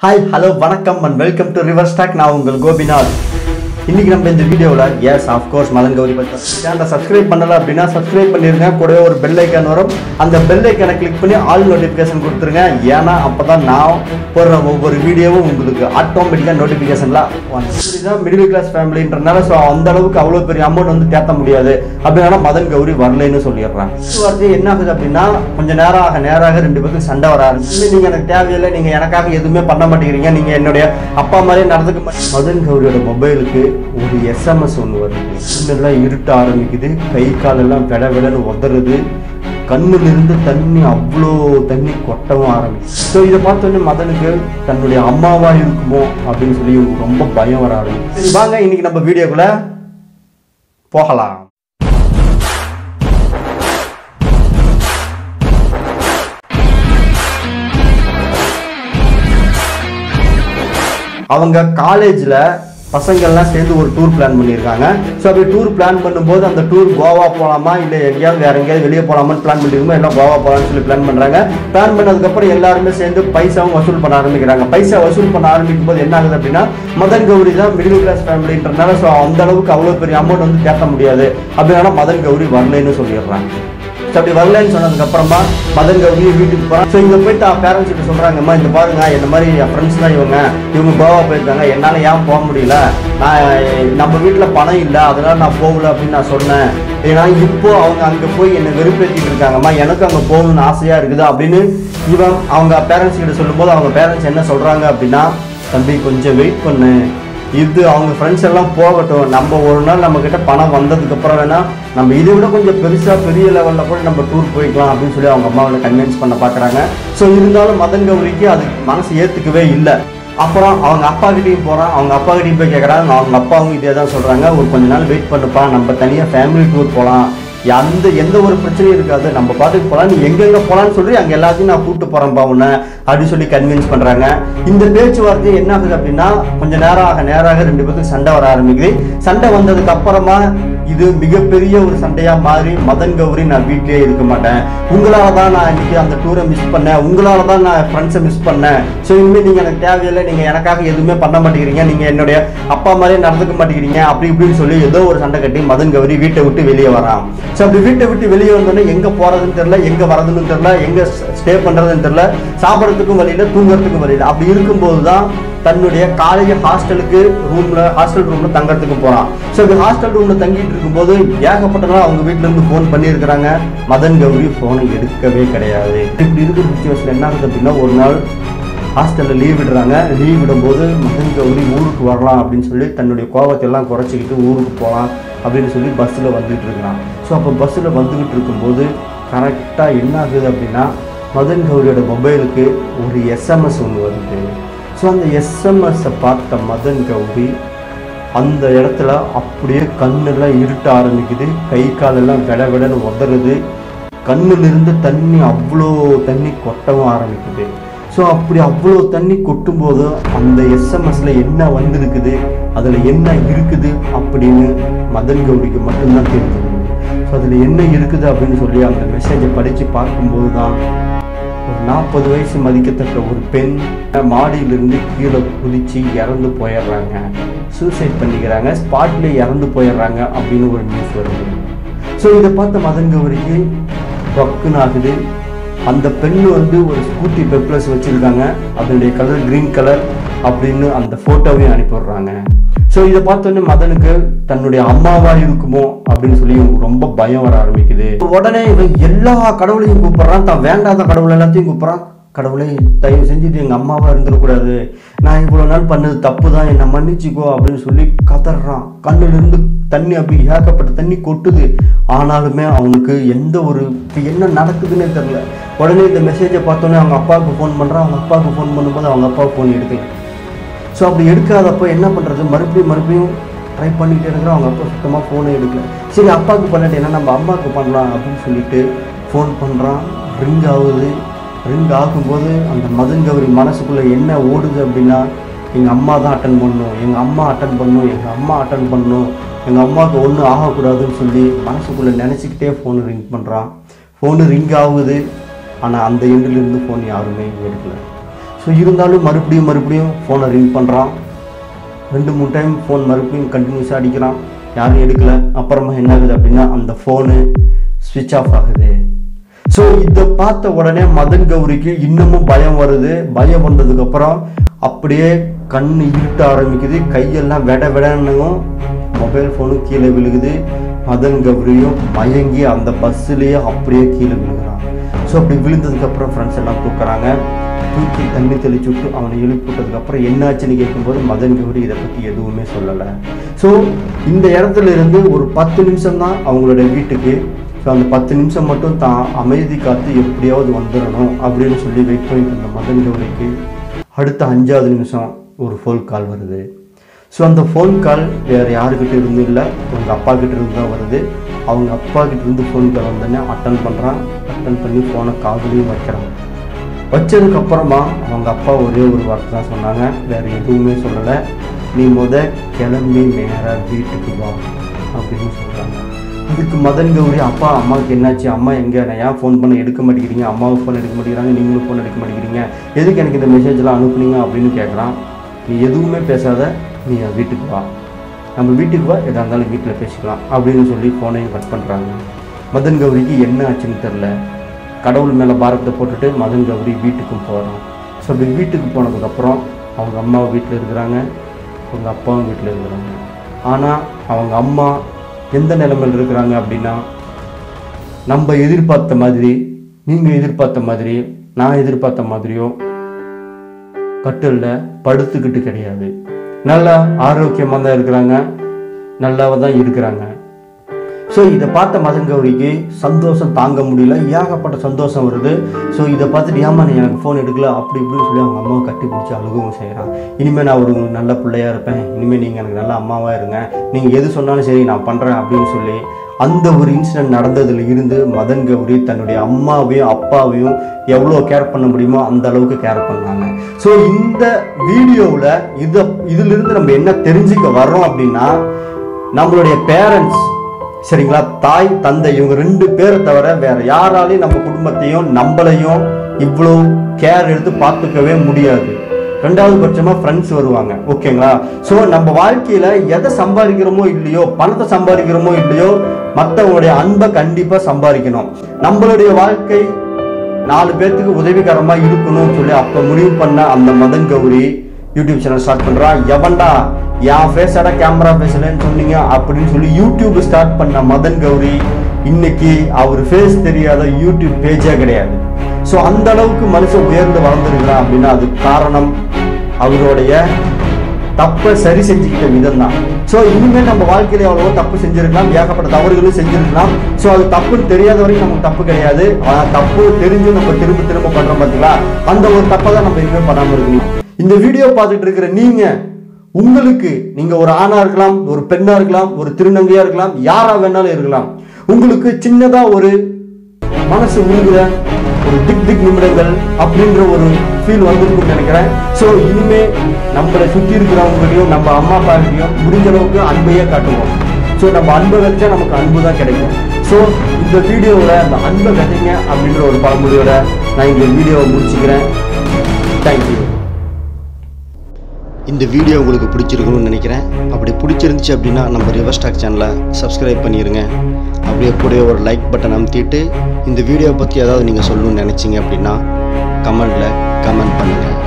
hi hello வணக்கம் and welcome to river stock நான் உங்கள் கோபிநாத் இன்னைக்கு நம்ம இந்த வீடியோவில் எஸ் ஆஃப்கோர்ஸ் மதன் கௌரி பற்றி சேனலை சப்ஸ்கிரைப் பண்ணல அப்படின்னா சப்ஸ்கிரைப் பண்ணிருங்க கூடவே ஒரு பெல் ஐக்கான் வரும் அந்த பெல் ஐக்கானை கிளிக் பண்ணி ஆல் நோட்டிஃபிகேஷன் கொடுத்துருங்க ஏன்னா அப்போ தான் நான் போடுற ஒவ்வொரு வீடியோவும் உங்களுக்கு ஆட்டோமேட்டிக்காக நோட்டிஃபிகேஷனில் தான் மிடில் கிளாஸ் ஃபேமிலின்றனால ஸோ அந்த அளவுக்கு அவ்வளோ பெரிய அமௌண்ட் வந்து தேத்த முடியாது அப்படின்னா மதன் கௌரி வரலைன்னு சொல்லிடுறாங்க வார்த்தை என்ன ஆகுது அப்படின்னா கொஞ்சம் நேரம் ஆக நேராக ரெண்டு பேருக்கு சண்டை வர ஆரம்பிச்சு நீங்க எனக்கு தேவையில்லை நீங்க எனக்காக எதுவுமே பண்ண மாட்டேங்கிறீங்க நீங்க என்னுடைய அப்பா மாதிரியே நடந்துக்க மாட்டேங்க மதன் கௌரியோட மொபைலுக்கு ஒரு எஸ்எம்எஸ் ஒன்று வருது கண்ணெல்லாம் இருட்ட ஆரம்பிக்குது கை காலெல்லாம் விட விடன்னு உதறுது கண்ணுல இருந்து தண்ணி அவ்வளோ தண்ணி கொட்டவும் ஆரம்பிச்சு ஸோ இதை பார்த்தோன்னே மதனுக்கு தன்னுடைய அம்மாவா இருக்குமோ அப்படின்னு சொல்லி ரொம்ப பயம் வர ஆரம்பிச்சு சரி வாங்க இன்னைக்கு நம்ம வீடியோக்குள்ள போகலாம் அவங்க காலேஜில் பசங்கள்லாம் சேர்ந்து ஒரு டூர் பிளான் பண்ணியிருக்காங்க ஸோ அப்படி டூர் பிளான் பண்ணும்போது அந்த டூர் கோவா போகலாமா இல்லை எங்கேயாவது வேற எங்கேயாவது வெளியே போகலாமான்னு பிளான் பண்ணிருக்கோம் எல்லாம் கோவா போகலாம்னு சொல்லி பிளான் பண்ணுறாங்க பிளான் பண்ணதுக்கப்புறம் எல்லாருமே சேர்ந்து பைசாவும் வசூல் பண்ண ஆரம்பிக்கிறாங்க பைசா வசூல் பண்ண ஆரம்பிக்கும் போது என்ன ஆகுது அப்படின்னா மதன் கௌரி தான் மிடில் கிளாஸ் ஃபேமிலின்றனால ஸோ அந்த அளவுக்கு அவ்வளோ பெரிய அமௌண்ட் வந்து கேட்க முடியாது அப்படின்னா மதன் கௌரி வரலைன்னு சொல்லிடுறாங்க ஸோ அப்படி வரலன்னு சொன்னதுக்கு அப்புறமா மதன் கௌரி வீட்டுக்கு போகிறான் ஸோ இங்கே போய் தான் பேரண்ட்ஸ் கிட்ட சொல்கிறாங்கம்மா இந்த பாருங்க இந்த மாதிரி என் ஃப்ரெண்ட்ஸ் தான் இவங்க இவங்க கோவா போயிருக்காங்க என்னால் ஏன் போக முடியல நான் நம்ம வீட்டில் பணம் இல்லை அதனால நான் போகல அப்படின்னு நான் சொன்னேன் ஏன்னா இப்போ அவங்க அங்கே போய் என்னை வெறுப்பேற்றிட்டு இருக்காங்கம்மா எனக்கு அங்கே போகணும்னு ஆசையாக இருக்குது அப்படின்னு இவன் அவங்க பேரண்ட்ஸ் கிட்ட சொல்லும்போது அவங்க பேரண்ட்ஸ் என்ன சொல்கிறாங்க அப்படின்னா தம்பி கொஞ்சம் வெயிட் பண்ணு இது அவங்க ஃப்ரெண்ட்ஸ் எல்லாம் போகட்டும் நம்ம ஒரு நாள் நம்ம கிட்ட பணம் வந்ததுக்கு அப்புறம் வேணா நம்ம இதை விட கொஞ்சம் பெருசா பெரிய லெவல்ல கூட நம்ம டூர் போய்க்கலாம் அப்படின்னு சொல்லி அவங்க அம்மாவை கன்வின்ஸ் பண்ண பாக்குறாங்க ஸோ இருந்தாலும் மதன் கௌரிக்கு அது மனசு ஏத்துக்கவே இல்லை அப்புறம் அவங்க அப்பா கிட்டயும் போறான் அவங்க அப்பா கிட்டயும் போய் கேட்கறாங்க அவங்க அப்பாவும் இதே தான் சொல்றாங்க ஒரு கொஞ்ச நாள் வெயிட் பண்ணுப்பா நம்ம தனியா ஃபேமிலி டூர் போகலாம் அந்த எந்த ஒரு பிரச்சனையும் இருக்காது நம்ம பாட்டுக்கு போகலாம் நீ எங்கெங்க போகலான்னு சொல்லி அங்கே எல்லாத்தையும் நான் கூப்பிட்டு போகிறேன்ப்பா உன்னை அப்படின்னு சொல்லி கன்வின்ஸ் பண்ணுறாங்க இந்த பேச்சுவார்த்தை என்ன ஆகுது அப்படின்னா கொஞ்சம் நேரம் ஆக நேராக ரெண்டு பேருக்கு சண்டை வர ஆரம்பிக்குது சண்டை வந்ததுக்கு அப்புறமா இது மிகப்பெரிய ஒரு சண்டையா மாறி மதன் கௌரி நான் வீட்டிலேயே இருக்க மாட்டேன் உங்களால தான் நான் இன்னைக்கு அந்த டூரை மிஸ் பண்ணேன் உங்களால தான் நான் ஃப்ரெண்ட்ஸை மிஸ் பண்ணேன் ஸோ இனிமேல் நீங்கள் எனக்கு தேவையில்லை நீங்கள் எனக்காக எதுவுமே பண்ண மாட்டேங்கிறீங்க நீங்கள் என்னுடைய அப்பா மாதிரியே நடந்துக்க மாட்டேங்கிறீங்க அப்படி இப்படின்னு சொல்லி ஏதோ ஒரு சண்டை கட்டி மதன் கௌரி வீட்டை விட்டு வெளியே வரான் ஸோ அப்படி வீட்டை விட்டு வெளியே வந்தோடனே எங்கே போகிறதுன்னு தெரில எங்கே வரதுன்னு தெரில எங்கே ஸ்டே பண்ணுறதுன்னு தெரில சாப்பிட்றதுக்கும் வழியில தூங்குறதுக்கும் வழியில அப்படி இருக்கும்போது தான் தன்னுடைய காலேஜ் ஹாஸ்டலுக்கு ரூம்ல ஹாஸ்டல் ரூம்ல தங்கறதுக்கு போறான் ஸோ இப்படி ஹாஸ்டல் ரூம்ல தங்கிட்டு இருக்கும்போது ஏகப்பட்ட நாள் அவங்க வீட்ல இருந்து ஃபோன் பண்ணியிருக்கிறாங்க மதன் கௌரி ஃபோனை எடுக்கவே கிடையாது இப்படி இருக்கிற சுச்சுவேஷன் என்ன ஆகுது அப்படின்னா ஒரு நாள் ஹாஸ்டலில் லீவ் விடுறாங்க லீவ் விடும்போது மதன் கௌரி ஊருக்கு வரலாம் அப்படின்னு சொல்லி தன்னுடைய கோபத்தை எல்லாம் குறைச்சிக்கிட்டு ஊருக்கு போகலாம் அப்படின்னு சொல்லி பஸ்ஸில் வந்துட்டு இருக்கிறான் ஸோ அப்போ பஸ்ஸில் வந்துக்கிட்டு இருக்கும்போது கரெக்டாக என்ன ஆகுது அப்படின்னா மதன் கௌரியோட மொபைலுக்கு ஒரு எஸ்எம்எஸ் ஒன்று வருது ஸோ அந்த எஸ்எம்எஸ்ஸை பார்த்த மதன் கௌரி அந்த இடத்துல அப்படியே கண்ணெல்லாம் இருட்ட ஆரம்பிக்குது கை காலெல்லாம் விட விடன்னு உதறுது கண்ணிலிருந்து தண்ணி அவ்வளோ தண்ணி கொட்டவும் ஆரம்பிக்குது ஸோ அப்படி அவ்வளோ தண்ணி கொட்டும்போது அந்த எஸ்எம்எஸ்ல என்ன வந்திருக்குது அதில் என்ன இருக்குது அப்படின்னு மதன் கௌரிக்கு மட்டும்தான் தெரிஞ்சது ஸோ அதில் என்ன இருக்குது அப்படின்னு சொல்லி அந்த மெசேஜை படித்து பார்க்கும்போது தான் ஒரு நாற்பது வயசு மதிக்கத்தக்க ஒரு பெண் மாடியிலிருந்து கீழே குதிச்சு இறந்து போயிடுறாங்க சூசைட் பண்ணிக்கிறாங்க ஸ்பாட்லேயே இறந்து போயிடுறாங்க அப்படின்னு ஒரு நியூஸ் வருது ஸோ இதை பார்த்த மதன் கௌரிக்கு பக்குன்னு ஆகுது அந்த பெண் வந்து ஒரு ஸ்கூட்டி பெப்ளஸ் வச்சிருக்காங்க அதனுடைய கலர் கிரீன் கலர் அப்படின்னு அந்த ஃபோட்டோவையும் அனுப்பிடுறாங்க ஸோ இதை பார்த்தோன்னே மதனுக்கு தன்னுடைய அம்மாவா இருக்குமோ அப்படின்னு சொல்லி இவனுக்கு ரொம்ப பயம் வர ஆரம்பிக்குது உடனே இவன் எல்லா கடவுளையும் கூப்பிடுறான் தான் வேண்டாத கடவுள் எல்லாத்தையும் கூப்பிடுறான் கடவுளே தயவு செஞ்சுட்டு எங்கள் அம்மாவா இருந்துடக்கூடாது நான் இவ்வளோ நாள் பண்ணது தப்பு தான் என்னை மன்னிச்சுக்கோ அப்படின்னு சொல்லி கதறான் கண்ணிலிருந்து தண்ணி அப்படி ஏகப்பட்ட தண்ணி கொட்டுது ஆனாலுமே அவனுக்கு எந்த ஒரு இப்ப என்ன நடக்குதுன்னே தெரில உடனே இந்த மெசேஜை பார்த்தோன்னே அவங்க அப்பாவுக்கு ஃபோன் பண்ணுறான் அவங்க அப்பாவுக்கு ஃபோன் பண்ணும்போது அவங்க அப்பா ஃபோன் எடுக்கல ஸோ அப்படி எடுக்காதப்போ என்ன பண்ணுறது மறுபடியும் மறுபடியும் ட்ரை பண்ணிக்கிட்டே இருக்கிறோம் அவங்க அப்பா சுத்தமாக ஃபோனே எடுக்கல சரி அப்பாவுக்கு பண்ணட்டேன்னா நம்ம அம்மாவுக்கு பண்ணலாம் அப்படின்னு சொல்லிட்டு ஃபோன் பண்ணுறான் ரிங் ஆகுது ரிங் ஆகும்போது அந்த மதன் கௌரி மனசுக்குள்ளே என்ன ஓடுது அப்படின்னா எங்கள் அம்மா தான் அட்டன் பண்ணணும் எங்கள் அம்மா அட்டன் பண்ணணும் எங்கள் அம்மா அட்டன் பண்ணணும் எங்கள் அம்மாவுக்கு ஒன்றும் ஆகக்கூடாதுன்னு சொல்லி மனசுக்குள்ளே நினச்சிக்கிட்டே ஃபோன் ரிங் பண்ணுறான் ஃபோனு ரிங் ஆகுது ஆனால் அந்த எண்டிலிருந்து ஃபோன் யாருமே எடுக்கல ஸோ இருந்தாலும் மறுபடியும் மறுபடியும் ஃபோனை ரிங் பண்ணுறான் ரெண்டு மூணு டைம் ஃபோன் மறுபடியும் கண்டினியூஸாக அடிக்கிறான் யாரும் எடுக்கல அப்புறமா என்ன ஆகுது அப்படின்னா அந்த ஃபோனு ஸ்விட்ச் ஆஃப் ஆகுது ஸோ இதை பார்த்த உடனே மதன் கௌரிக்கு இன்னமும் பயம் வருது பயம் வந்ததுக்கப்புறம் அப்படியே கண் இருட்ட ஆரம்பிக்குது கையெல்லாம் வெட வெடன்னும் மொபைல் ஃபோனும் கீழே விழுகுது மதன் கௌரியும் மயங்கி அந்த பஸ்ஸுலேயே அப்படியே கீழே விழுகிறான் ஸோ அப்படி விழுந்ததுக்கப்புறம் ஃப்ரெண்ட்ஸ் எல்லாம் தூக்குறாங்க தூக்கி தண்ணி தெளிச்சு விட்டு அவனை எழுப்பி விட்டதுக்கப்புறம் என்னாச்சுன்னு கேட்கும்போது மதன் கௌரி இதை பற்றி எதுவுமே சொல்லலை ஸோ இந்த இடத்துல இருந்து ஒரு பத்து நிமிஷம் தான் அவங்களோட வீட்டுக்கு ஸோ அந்த பத்து நிமிஷம் மட்டும் தான் அமைதி காத்து எப்படியாவது வந்துடணும் அப்படின்னு சொல்லி வெயிட் பண்ணிட்டு இருந்த மதன் கௌரிக்கு அடுத்த அஞ்சாவது நிமிஷம் ஒரு ஃபோன் கால் வருது ஸோ அந்த ஃபோன் கால் வேறு யாருக்கிட்ட இருந்து இல்லை அவங்க அப்பா கிட்ட இருந்து தான் வருது அவங்க அப்பா கிட்ட இருந்து ஃபோன் கால் வந்தோடனே அட்டன் பண்ணுறான் அட்டன் பண்ணி ஃபோனை காதுலையும் வைக்கிறான் வச்சதுக்கு அப்புறமா அவங்க அப்பா ஒரே ஒரு வார்த்தை தான் சொன்னாங்க வேற எதுவுமே சொல்லலை நீ முத கிளம்பி நேராக வீட்டுக்கு வா அப்படின்னு சொல்கிறாங்க அதுக்கு மதன் கௌரி அப்பா அம்மாவுக்கு என்னாச்சு அம்மா எங்கே நான் ஏன் ஃபோன் பண்ண எடுக்க மாட்டேங்கிறீங்க அம்மாவுக்கு ஃபோன் எடுக்க மாட்டேங்கிறாங்க நீங்களும் ஃபோன் எடுக்க மாட்டேங்கிறீங்க எதுக்கு எனக்கு இந்த மெசேஜ்லாம் அனுப்புனீங்க அப்படின்னு கேட்குறான் நீ எதுவுமே பேசாத நீ என் வீட்டுக்கு வா நம்ம வீட்டுக்கு வா எதாக இருந்தாலும் வீட்டில் பேசிக்கலாம் அப்படின்னு சொல்லி ஃபோனையும் கட் பண்ணுறாங்க மதன் கௌரிக்கு என்ன ஆச்சுன்னு தெரில கடவுள் மேலே பாரத்தை போட்டுட்டு மதன் கௌரி வீட்டுக்கும் போகிறான் ஸோ அப்படி வீட்டுக்கு போனதுக்கப்புறம் அவங்க அம்மா வீட்டில் இருக்கிறாங்க அவங்க அப்பாவும் வீட்டில் இருக்கிறாங்க ஆனால் அவங்க அம்மா எந்த நிலைமையில் இருக்கிறாங்க அப்படின்னா நம்ம எதிர்பார்த்த மாதிரி நீங்கள் எதிர்பார்த்த மாதிரி நான் எதிர்பார்த்த மாதிரியோ கட்டிலில் படுத்துக்கிட்டு கிடையாது நல்லா ஆரோக்கியமாக தான் இருக்கிறாங்க நல்லாவ தான் இருக்கிறாங்க ஸோ இதை பார்த்த மதன் கௌரிக்கு சந்தோஷம் தாங்க முடியல ஏகப்பட்ட சந்தோஷம் வருது ஸோ இதை பார்த்துட்டு ஏமா நீ எனக்கு ஃபோன் எடுக்கல அப்படி இப்படின்னு சொல்லி அவங்க அம்மாவை கட்டி பிடிச்சி அழுகவும் செய்கிறான் இனிமேல் நான் ஒரு உங்களுக்கு நல்ல பிள்ளையா இருப்பேன் இனிமேல் நீங்கள் எனக்கு நல்ல அம்மாவாக இருங்க நீங்கள் எது சொன்னாலும் சரி நான் பண்ணுறேன் அப்படின்னு சொல்லி அந்த ஒரு இன்சிடென்ட் நடந்ததுல இருந்து மதன் கௌரி தன்னுடைய அம்மாவையும் அப்பாவையும் எவ்வளோ கேர் பண்ண முடியுமோ அந்த அளவுக்கு கேர் பண்ணாங்க ஸோ இந்த வீடியோவில் இதை இதிலிருந்து நம்ம என்ன தெரிஞ்சுக்க வர்றோம் அப்படின்னா நம்மளுடைய பேரண்ட்ஸ் சரிங்களா தாய் தந்தை இவங்க ரெண்டு பேரை தவிர வேற யாராலையும் நம்ம குடும்பத்தையும் நம்மளையும் இவ்வளோ கேர் எடுத்து பார்த்துக்கவே முடியாது ரெண்டாவது பட்சமா ஃப்ரெண்ட்ஸ் வருவாங்க ஓகேங்களா ஸோ நம்ம வாழ்க்கையில எதை சம்பாதிக்கிறோமோ இல்லையோ பணத்தை சம்பாதிக்கிறோமோ இல்லையோ மற்றவங்களுடைய அன்பை கண்டிப்பா சம்பாதிக்கணும் நம்மளுடைய வாழ்க்கை நாலு பேர்த்துக்கு உதவிகரமா இருக்கணும்னு சொல்லி அப்ப முடிவு பண்ண அந்த Madan Gowri YouTube channel start பண்றான் எவன்டா என் ஃபேஸோட கேமரா பேசலன்னு சொன்னீங்க அப்படின்னு சொல்லி யூடியூப் ஸ்டார்ட் பண்ண மதன் கௌரி இன்னைக்கு அவர் ஃபேஸ் தெரியாத யூடியூப் பேஜே கிடையாது ஸோ அந்த அளவுக்கு மனுஷன் உயர்ந்து வளர்ந்துருக்கிறான் அப்படின்னா அதுக்கு காரணம் அவருடைய தப்பை சரி செஞ்சுக்கிட்ட விதம் தான் ஸோ இனிமேல் நம்ம வாழ்க்கையில எவ்வளவோ தப்பு செஞ்சிருக்கலாம் ஏகப்பட்ட தவறுகளும் செஞ்சிருக்கலாம் ஸோ அது தப்புன்னு தெரியாத வரைக்கும் நமக்கு தப்பு கிடையாது ஆனால் தப்பு தெரிஞ்சு நம்ம திரும்ப திரும்ப பண்றோம் பார்த்தீங்களா அந்த ஒரு தப்பை தான் நம்ம இனிமேல் பண்ணாம இருக்கணும் இந்த வீடியோ பார்த்துட்டு இருக்கிற நீங்க உங்களுக்கு நீங்க ஒரு ஆணா இருக்கலாம் ஒரு பெண்ணா இருக்கலாம் ஒரு திருநங்கையா இருக்கலாம் யாரா வேணாலும் இருக்கலாம் உங்களுக்கு சின்னதா ஒரு மனசு உருகுற ஒரு திக் திக் நிமிடங்கள் அப்படின்ற ஒரு ஃபீல் வந்திருக்கும்னு நினைக்கிறேன் ஸோ இனிமே நம்மளை சுற்றி இருக்கிறவங்களையும் நம்ம அம்மா அப்பாக்கிட்டையும் முடிஞ்ச அளவுக்கு அன்பையே காட்டுவோம் ஸோ நம்ம அன்பை வச்சா நமக்கு அன்பு தான் கிடைக்கும் ஸோ இந்த வீடியோவில் அந்த அன்பை கதைங்க அப்படின்ற ஒரு பழமொழியோட நான் இந்த வீடியோவை முடிச்சுக்கிறேன் தேங்க்யூ இந்த வீடியோ உங்களுக்கு பிடிச்சிருக்கணும்னு நினைக்கிறேன் அப்படி பிடிச்சிருந்துச்சு அப்படின்னா நம்ம ரிவர் ஸ்டாக் சேனலை சப்ஸ்கிரைப் பண்ணிடுங்க அப்படியே கூட ஒரு லைக் பட்டன் அமுத்திட்டு இந்த வீடியோ பற்றி ஏதாவது நீங்கள் சொல்லணும்னு நினச்சிங்க அப்படின்னா கமெண்டில் கமெண்ட் பண்ணுங்கள்